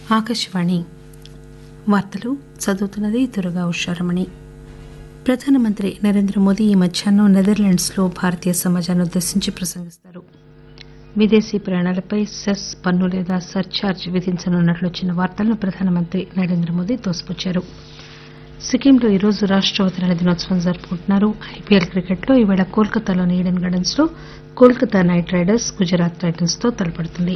ఆకాశవాణి వార్తలు చదువుతున్నది దుర్గా ఉషారమణి ప్రధానమంత్రి నరేంద్ర మోదీ ఈ మధ్యాహ్నం నెదర్లాండ్స్లో భారతీయ సమాజాన్ని ఉద్దేశించి ప్రసంగిస్తారు విదేశీ ప్రయాణాలపై సెస్ పన్ను లేదా సర్ఛార్జ్ విధించనున్నట్లు వచ్చిన వార్తలను ప్రధానమంత్రి నరేంద్ర మోదీ తోసిపుచ్చారు సిక్కింలో ఈరోజు రాష్ట అవతరణ దినోత్సవం జరుపుకుంటున్నారు ఐపీఎల్ క్రికెట్లో ఈవేళ కోల్కతాలోని ఈడెన్ గార్డెన్స్ లో Kolkata Knight Riders Gujarat Titans తో తలపడుతుంది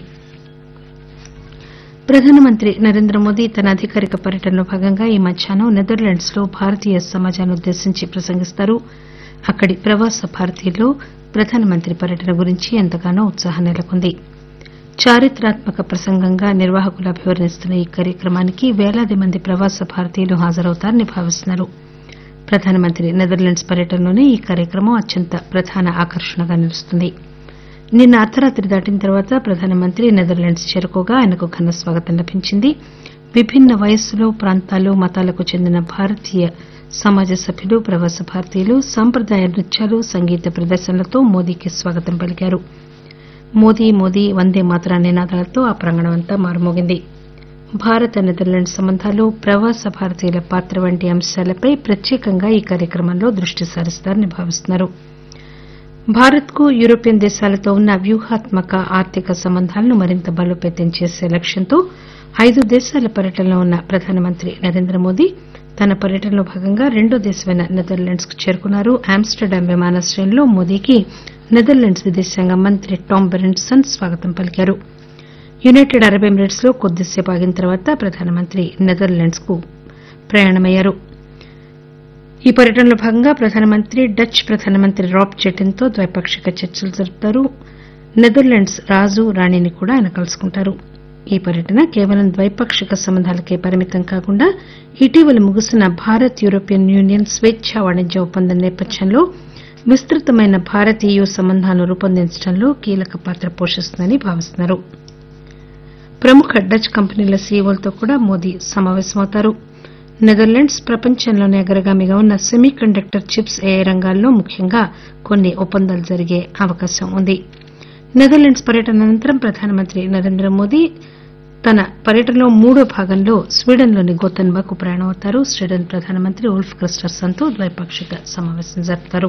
ప్రధానమంత్రి నరేంద్ర మోదీ తన అధికారిక పర్యటనలో భాగంగా ఈ మధ్యాహ్నం నెదర్లాండ్స్ లో భారతీయ సమాజాన్ని ఉద్దేశించి ప్రసంగిస్తారు అక్కడి ప్రవాస భారతీయుల్లో ప్రధానమంత్రి పర్యటన గురించి ఎంతగానో ఉత్సాహం నెలకొంది చారిత్రాత్మక ప్రసంగంగా నిర్వాహకులు అభివర్ణిస్తున్న ఈ కార్యక్రమానికి పేలాది మంది ప్రవాస భారతీయులు హాజరవుతారని భావిస్తున్నారు ప్రధానమంత్రి నెదర్లాండ్స్ పర్యటనలోనే ఈ కార్యక్రమం అత్యంత ప్రధాన ఆకర్షణగా నిలుస్తుంది నిన్న అర్దరాత్రి దాటిన తర్వాత ప్రధానమంత్రి నెదర్లాండ్స్ చేరుకోగా ఆయనకు ఘన స్వాగతం లభించింది విభిన్న వయస్సులు ప్రాంతాలు మతాలకు చెందిన భారతీయ సమాజ సభ్యులు ప్రవాస భారతీయులు సంప్రదాయ నృత్యాలు సంగీత ప్రదర్శనలతో మోదీకి స్వాగతం పలికారు మోదీ మోదీ వందే మాతరం నినాదాలతో ఆ ప్రాంగణమంతా మారుమోగింది భారత్ నెదర్లాండ్స్ సంబంధాలు ప్రవాస భారతీయుల పాత్ర వంటి అంశాలపై ప్రత్యేకంగా ఈ కార్యక్రమంలో దృష్టి సారిస్తారని భావిస్తున్నారు భారత్ కు యూరోపియన్ దేశాలతో ఉన్న వ్యూహాత్మక ఆర్థిక సంబంధాలను మరింత బలోపేతం చేసే లక్ష్యంతో ఐదు దేశాల పర్యటనలో ఉన్న ప్రధానమంత్రి నరేంద్ర మోదీ తన పర్యటనలో భాగంగా రెండో దేశమైన నెదర్లాండ్స్ కు చేరుకున్నారు ఆమ్స్టర్డామ్ విమానాశ్రయంలో మోదీకి నెదర్లాండ్స్ విదేశాంగ మంత్రి టామ్ బెరెంట్సన్ స్వాగతం పలికారు యునైటెడ్ అరబ్ ఎమిరేట్స్ లో కొద్దిసేపు ఆగిన తర్వాత ప్రధానమంత్రి నెదర్లాండ్స్ కు ప్రయాణమయ్యారు ఈ పర్యటనలో భాగంగా ప్రధానమంత్రి డచ్ ప్రధానమంత్రి రాబ్ జెటిన్ తో ద్వైపాక్షిక చర్చలు జరుపుతారు నెదర్లాండ్స్ రాజు రాణిని కూడా ఆయన కలుసుకుంటారు ఈ పర్యటన కేవలం ద్వైపాక్షిక సంబంధాలకే పరిమితం కాకుండా ఇటీవల ముగిసిన భారత్ యూరోపియన్ యూనియన్ స్వేచ్ఛా వాణిజ్య ఒప్పందం నేపథ్యంలో విస్తృతమైన భారత్ ఈయూ సంబంధాలను రూపొందించడంలో కీలక పాత్ర పోషిస్తుందని భావిస్తున్నారు ప్రముఖ డచ్ కంపెనీల సీఈఓలతో కూడా మోదీ సమావేశమవుతారు నెదర్లాండ్స్ ప్రపంచంలోనే అగ్రగామిగా ఉన్న సెమీ కండక్టర్ చిప్స్ ఏఐ రంగాల్లో ముఖ్యంగా కొన్ని ఒప్పందాలు జరిగే అవకాశం ఉంది నెదర్లాండ్స్ పర్యటన అనంతరం ప్రధానమంత్రి నరేంద్ర మోదీ తన పర్యటనలో మూడో భాగంలో స్వీడన్లోని గోతన్బర్గ్ ప్రయాణమవుతారు స్వీడన్ ప్రధానమంత్రి ఉల్ఫ్ క్రిస్టర్సన్ తో ద్వైపాక్షిక సమావేశం జరుపుతారు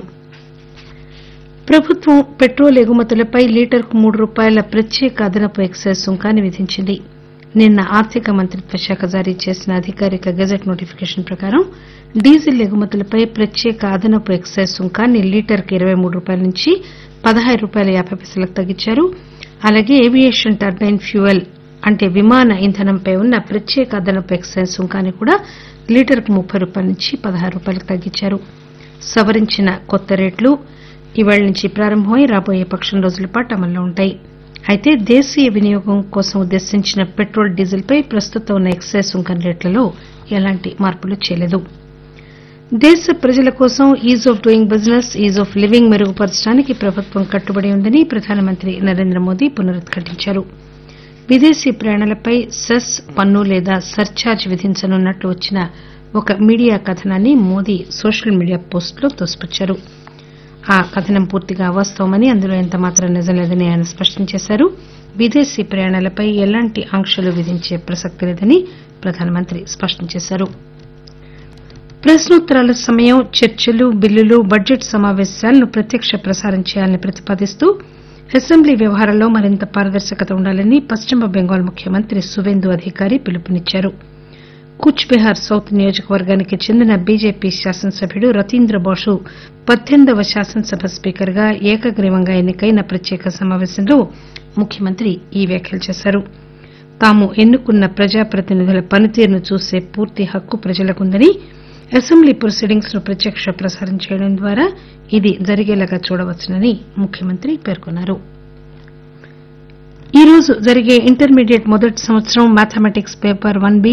ప్రభుత్వం పెట్రోల్ ఎగుమతులపై లీటర్కు మూడు రూపాయల ప్రత్యేక అదనపు ఎక్సైజ్ సుంకాన్ని విధించింది నిన్న ఆర్థిక మంత్రిత్వ శాఖ జారీ చేసిన అధికారిక గెజెట్ నోటిఫికేషన్ ప్రకారం డీజిల్ ఎగుమతులపై ప్రత్యేక అదనపు ఎక్సైజ్ సుంకాన్ని లీటర్కు ఇరవై మూడు రూపాయల నుంచి పదహారు రూపాయల యాబై పైసలకు తగ్గించారు అలాగే ఏవియేషన్ టర్బైన్ ఫ్యూయల్ అంటే విమాన ఇంధనంపై ఉన్న ప్రత్యేక అదనపు ఎక్సైజ్ సుంకాన్ని కూడా లీటర్కు ముప్పై రూపాయల నుంచి పదహారు రూపాయలకు తగ్గించారు సవరించిన కొత్త రేట్లు ఇవాళ నుంచి ప్రారంభమై రాబోయే పక్షం రోజుల పాటు అమల్లో ఉంటాయి అయితే దేశీయ వినియోగం కోసం ఉద్దేశించిన పెట్రోల్ డీజిల్ పై ప్రస్తుతం ఉన్న ఎక్సైజ్ సుంకం రేట్లలో ఎలాంటి మార్పులు చేయలేదు దేశ ప్రజల కోసం ease of doing business ease of living మెరుగుపరచడానికి ప్రభుత్వం కట్టుబడి ఉందని ప్రధానమంత్రి నరేంద్ర మోదీ పునరుద్ఘాటించారు విదేశీ ప్రయాణాలపై సెస్ పన్ను లేదా సర్ఛార్జ్ విధించనున్నట్లు వచ్చిన ఒక మీడియా కథనాన్ని మోదీ సోషల్ మీడియా పోస్టులో తోసిపుచ్చారు ఆ కథనం పూర్తిగా అవాస్తవమని అందులో ఎంతమాత్రం నిజం లేదని ఆయన స్పష్టం చేశారు విదేశీ ప్రయాణాలపై ఎలాంటి ఆంక్షలు విధించే ప్రసక్తి లేదని ప్రధానమంత్రి స్పష్టం చేశారు ప్రశ్నోత్తరాల సమయం చర్చలు బిల్లులు బడ్జెట్ సమావేశాలను ప్రత్యక్ష ప్రసారం చేయాలని ప్రతిపాదిస్తూ అసెంబ్లీ వ్యవహారాల్లో మరింత పారదర్శకత ఉండాలని పశ్చిమ బెంగాల్ ముఖ్యమంత్రి సువేందు అధికారి పిలుపునిచ్చారు కూచ్ బిహార్ సౌత్ నియోజకవర్గానికి చెందిన బీజేపీ శాసనసభ్యుడు రతీంద్ర బాసు పద్దెనిమిదవ శాసనసభ స్పీకర్ గా ఏకగ్రీవంగా ఎన్నికైన ప్రత్యేక సమావేశంలో ముఖ్యమంత్రి ఈ వ్యాఖ్యలు చేశారు తాము ఎన్నుకున్న ప్రజాప్రతినిధుల పనితీరును చూసే పూర్తి హక్కు ప్రజలకుందని అసెంబ్లీ ప్రొసీడింగ్స్ ను ప్రత్యక్ష ప్రసారం చేయడం ద్వారా ఇది జరిగేలాగా చూడవచ్చునని ముఖ్యమంత్రి పేర్కొన్నారు ఈ రోజు జరిగే ఇంటర్మీడియట్ మొదటి సంవత్సరం మ్యాథమెటిక్స్ పేపర్ వన్ బి